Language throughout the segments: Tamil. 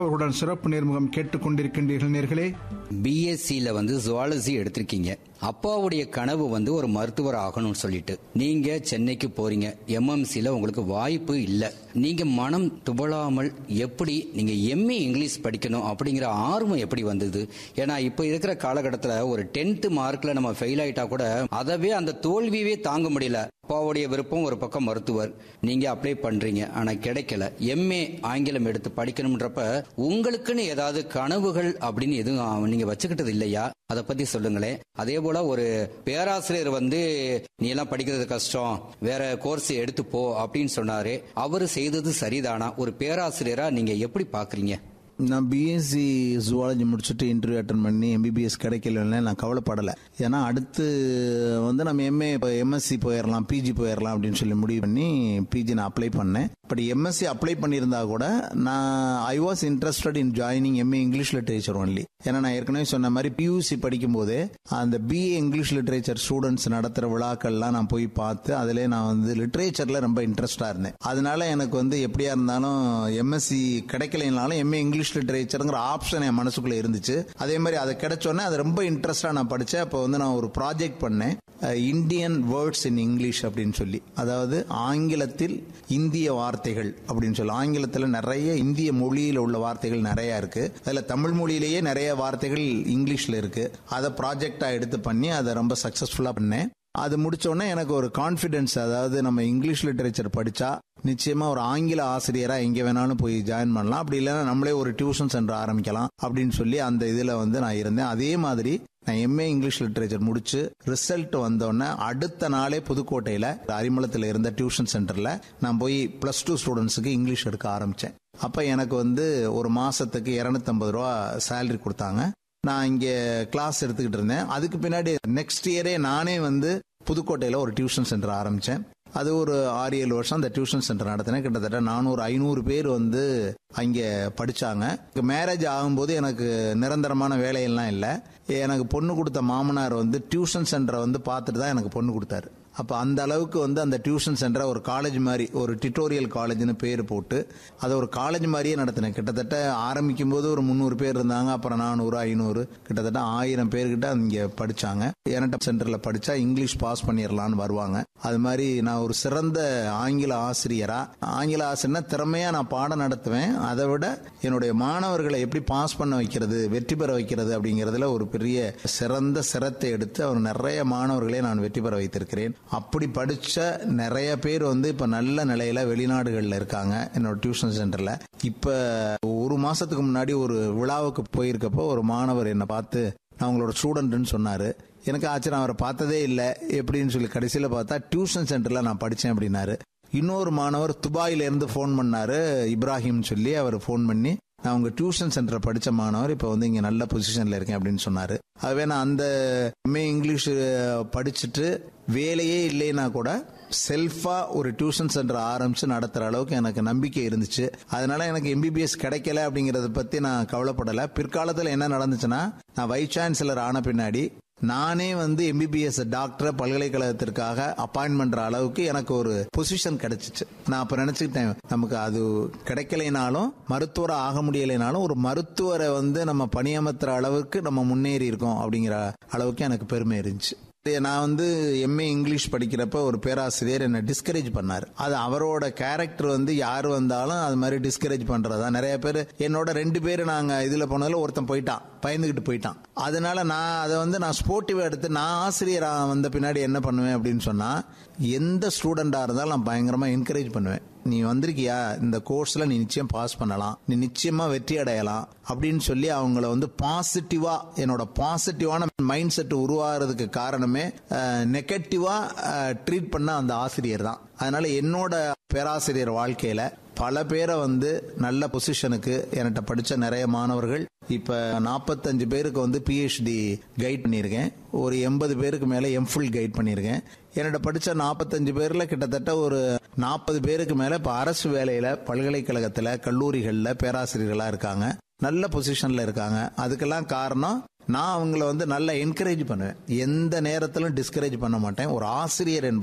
அவர்களுடன் சிறப்பு நேர்முகம் கேட்டுக் கொண்டிருக்கின்றீர்கள் நேர்களே பிஎஸ்சியில் வந்து ஜுவாலஜி எடுத்திருக்கீங்க அப்பாவுடைய கனவு வந்து ஒரு மருத்துவர் ஆகணும்னு சொல்லிட்டு நீங்க சென்னைக்கு போறீங்க எம்எம்சியில் உங்களுக்கு வாய்ப்பு இல்லை நீங்க மனம் துவளாமல் எப்படி நீங்க எம்ஏ இங்கிலீஷ் படிக்கணும் அப்படிங்கிற ஆர்வம் எப்படி வந்தது ஏன்னா இப்போ இருக்கிற காலகட்டத்தில் ஒரு டென்த் மார்க்ல நம்ம ஃபெயில் ஆயிட்டா கூட அதவே அந்த தோல்வியவே தாங்க முடியல அப்பாவுடைய விருப்பம் ஒரு பக்கம் மருத்துவர் நீங்க அப்ளை பண்றீங்க ஆனா கிடைக்கல எம்ஏ ஆங்கிலம் எடுத்து படிக்கணும்ன்றப்ப உங்களுக்குன்னு ஏதாவது கனவுகள் அப்படின்னு எதுவும் நீங்க வச்சுக்கிட்டது இல்லையா அதை பத்தி சொல்லுங்களேன் அதே போல ஒரு பேராசிரியர் வந்து நீ எல்லாம் படிக்கிறது கஷ்டம் வேற கோர்ஸ் எடுத்து போ அப்படின்னு சொன்னாரு அவரு செய்தது சரிதானா ஒரு பேராசிரியரா நீங்க எப்படி பாக்குறீங்க நான் பிஎஸ்சி ஜுவாலஜி முடிச்சுட்டு இன்டர்வியூ அட்டன் பண்ணி எம்பிபிஎஸ் கிடைக்கலன்னு நான் கவலைப்படலை ஏன்னா அடுத்து வந்து நம்ம எம்ஏ எம்எஸ்சி போயிடலாம் பிஜி போயிடலாம் அப்படின்னு சொல்லி முடிவு பண்ணி பிஜி நான் அப்ளை பண்ணேன் பட் எம்எஸ்சி அப்ளை பண்ணியிருந்தா கூட நான் I was interested in joining MA English literature only ஏன்னா நான் ஏற்கனவே சொன்ன மாதிரி பியூசி படிக்கும் போதே அந்த பிஏ இங்கிலீஷ் லிட்டரேச்சர் ஸ்டூடெண்ட்ஸ் நடத்துகிற விழாக்கள்லாம் நான் போய் பார்த்து அதிலே நான் வந்து லிட்ரேச்சரில் ரொம்ப இன்ட்ரெஸ்டாக இருந்தேன் அதனால எனக்கு வந்து எப்படியா இருந்தாலும் எம்எஸ்சி கிடைக்கலைனாலும் எம்ஏ இங்கிலீஷ் லிட்டரேச்சருங்கிற ஆப்ஷன் என் மனசுக்குள்ள இருந்துச்சு அதே மாதிரி அது கிடைச்சோன்னே அது ரொம்ப இன்ட்ரெஸ்டாக நான் படித்தேன் அப்போ வந்து நான் ஒரு ப்ராஜெக்ட் பண்ணேன் இந்தியன் வேர்ட்ஸ் இன் இங்கிலீஷ் அப்படின்னு சொல்லி அதாவது ஆங்கிலத்தில் இந்திய வார்த்தைகள் அப்படின்னு சொல்லி ஆங்கிலத்தில் நிறைய இந்திய மொழியில் உள்ள வார்த்தைகள் நிறைய இருக்கு அதில் தமிழ் மொழியிலேயே நிறைய வார்த்தைகள் இங்கிலீஷில் இருக்கு அதை ப்ராஜெக்டாக எடுத்து பண்ணி அதை ரொம்ப சக்ஸஸ்ஃபுல்லாக பண்ணேன் அது முடிச்ச உடனே எனக்கு ஒரு கான்ஃபிடென்ஸ் அதாவது நம்ம இங்கிலீஷ் லிட்டரேச்சர் படிச்சா நிச்சயமா ஒரு ஆங்கில ஆசிரியரா எங்க வேணாலும் போய் ஜாயின் பண்ணலாம் அப்படி இல்லைன்னா நம்மளே ஒரு டியூஷன் சென்டர் ஆரம்பிக்கலாம் அப்படின்னு சொல்லி அந்த இதுல வந்து நான் இருந்தேன் அதே மாதிரி நான் எம்ஏ இங்கிலீஷ் லிட்டரேச்சர் முடிச்சு ரிசல்ட் வந்தோடனே அடுத்த நாளே புதுக்கோட்டையில அரிமளத்தில் இருந்த டியூஷன் சென்டர்ல நான் போய் பிளஸ் டூ ஸ்டூடெண்ட்ஸுக்கு இங்கிலீஷ் எடுக்க ஆரம்பிச்சேன் அப்ப எனக்கு வந்து ஒரு மாசத்துக்கு இருநூத்தம்பது ரூபா சேலரி கொடுத்தாங்க நான் இங்கே கிளாஸ் எடுத்துக்கிட்டு இருந்தேன் அதுக்கு பின்னாடி நெக்ஸ்ட் இயரே நானே வந்து புதுக்கோட்டையில் ஒரு டியூஷன் சென்டர் ஆரம்பித்தேன் அது ஒரு ஆறு ஏழு வருஷம் அந்த டியூஷன் சென்டர் நடத்தினேன் கிட்டத்தட்ட நானூறு ஐநூறு பேர் வந்து அங்கே படித்தாங்க மேரேஜ் ஆகும்போது எனக்கு நிரந்தரமான வேலையெல்லாம் இல்லை எனக்கு பொண்ணு கொடுத்த மாமனார் வந்து டியூஷன் சென்டரை வந்து பார்த்துட்டு தான் எனக்கு பொண்ணு கொடுத்தாரு அப்போ அந்த அளவுக்கு வந்து அந்த டியூஷன் சென்டரை ஒரு காலேஜ் மாதிரி ஒரு டியூட்டோரியல் காலேஜ்னு பேர் போட்டு அதை ஒரு காலேஜ் மாதிரியே நடத்தினேன் கிட்டத்தட்ட ஆரம்பிக்கும் போது ஒரு முந்நூறு பேர் இருந்தாங்க அப்புறம் நானூறு ஐநூறு கிட்டத்தட்ட ஆயிரம் பேர்கிட்ட அங்கே படிச்சாங்க என்கிட்ட சென்டரில் படிச்சா இங்கிலீஷ் பாஸ் பண்ணிடலான்னு வருவாங்க அது மாதிரி நான் ஒரு சிறந்த ஆங்கில ஆசிரியரா ஆங்கில ஆசிரியர்னா திறமையா நான் பாடம் நடத்துவேன் அதை விட என்னுடைய மாணவர்களை எப்படி பாஸ் பண்ண வைக்கிறது வெற்றி பெற வைக்கிறது அப்படிங்கிறதுல ஒரு பெரிய சிறந்த சிரத்தை எடுத்து அவர் நிறைய மாணவர்களை நான் வெற்றி பெற வைத்திருக்கிறேன் அப்படி படிச்ச நிறைய பேர் வந்து இப்ப நல்ல நிலையில வெளிநாடுகள்ல இருக்காங்க என்னோட டியூஷன் சென்டர்ல இப்ப ஒரு மாசத்துக்கு முன்னாடி ஒரு விழாவுக்கு போயிருக்கப்போ ஒரு மாணவர் என்னை பார்த்து நான் உங்களோட ஸ்டூடெண்ட்னு சொன்னாரு எனக்கு ஆச்சரியம் அவரை பார்த்ததே இல்லை எப்படின்னு சொல்லி கடைசியில் பார்த்தா டியூஷன் சென்டர்ல நான் படித்தேன் அப்படின்னாரு இன்னொரு மாணவர் துபாயில இருந்து ஃபோன் பண்ணாரு இப்ராஹிம் சொல்லி அவர் ஃபோன் பண்ணி நான் உங்க டியூஷன் சென்டர் படிச்ச மாணவர் இப்போ வந்து இங்க நல்ல பொசிஷன்ல இருக்கேன் அப்படின்னு சொன்னாரு அதுவே நான் அந்த எம்ஏ இங்கிலீஷ் படிச்சுட்டு வேலையே இல்லைன்னா கூட செல்ஃபா ஒரு டியூஷன் சென்டர் ஆரம்பிச்சு நடத்துற அளவுக்கு எனக்கு நம்பிக்கை இருந்துச்சு அதனால எனக்கு எம்பிபிஎஸ் கிடைக்கல அப்படிங்கறத பத்தி நான் கவலைப்படல பிற்காலத்தில் என்ன நடந்துச்சுன்னா நான் வைஸ் சான்சலர் ஆன பின்னாடி நானே வந்து எம்பிபிஎஸ் டாக்டரை பல்கலைக்கழகத்திற்காக அப்பாயின்ட் பண்ற அளவுக்கு எனக்கு ஒரு பொசிஷன் கிடைச்சிச்சு நான் அப்ப நினைச்சுக்கிட்டேன் நமக்கு அது கிடைக்கலைனாலும் மருத்துவரை ஆக முடியலைனாலும் ஒரு மருத்துவரை வந்து நம்ம பணியமர்த்துற அளவுக்கு நம்ம முன்னேறி இருக்கோம் அப்படிங்கிற அளவுக்கு எனக்கு பெருமை இருந்துச்சு நான் வந்து எம்ஏ இங்கிலீஷ் படிக்கிறப்ப ஒரு பேராசிரியர் என்னை டிஸ்கரேஜ் பண்ணார் அது அவரோட கேரக்டர் வந்து யார் வந்தாலும் அது மாதிரி டிஸ்கரேஜ் பண்றதா நிறைய பேர் என்னோட ரெண்டு பேர் நாங்க இதுல போனதுல ஒருத்தன் போயிட்டான் பயந்துகிட்டு போயிட்டான் அதனால நான் அதை வந்து நான் ஸ்போர்ட்டிவா எடுத்து நான் ஆசிரியரா வந்த பின்னாடி என்ன பண்ணுவேன் அப்படின்னு சொன்னா எந்த ஸ்டூடெண்டா இருந்தாலும் நான் பயங்கரமா என்கரேஜ் பண்ணுவேன் நீ வந்திருக்கியா இந்த கோர்ஸ்ல நீ நிச்சயம் பாஸ் பண்ணலாம் நீ நிச்சயமா வெற்றி அடையலாம் அப்படின்னு சொல்லி அவங்கள வந்து பாசிட்டிவா என்னோட பாசிட்டிவான மைண்ட் செட் உருவாகிறதுக்கு காரணமே நெகட்டிவா ட்ரீட் பண்ண அந்த ஆசிரியர் தான் அதனால என்னோட பேராசிரியர் வாழ்க்கையில பல பேரை வந்து நல்ல பொசிஷனுக்கு என்கிட்ட படிச்ச நிறைய மாணவர்கள் இப்ப நாற்பத்தஞ்சு பேருக்கு வந்து பிஹெச்டி கைட் பண்ணியிருக்கேன் ஒரு எண்பது பேருக்கு மேல எம்ஃபுல் கைட் பண்ணியிருக்கேன் என்னோட படிச்ச நாற்பத்தஞ்சு பேர்ல கிட்டத்தட்ட ஒரு நாற்பது பேருக்கு மேல இப்ப அரசு வேலையில பல்கலைக்கழகத்துல கல்லூரிகள்ல பேராசிரியர்களா இருக்காங்க நல்ல பொசிஷன்ல இருக்காங்க அதுக்கெல்லாம் காரணம் நான் அவங்கள வந்து நல்லா என்கரேஜ் பண்ணுவேன் எந்த நேரத்திலும் டிஸ்கரேஜ் பண்ண மாட்டேன் ஒரு ஆசிரியர் என்பவர்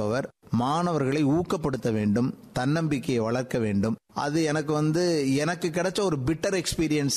மாணவர்களை ஊக்கப்படுத்த வேண்டும் தன்னம்பிக்கையை வளர்க்க வேண்டும் அது எனக்கு வந்து எனக்கு கிடைச்ச ஒரு பிட்டர் எக்ஸ்பீரியன்ஸ்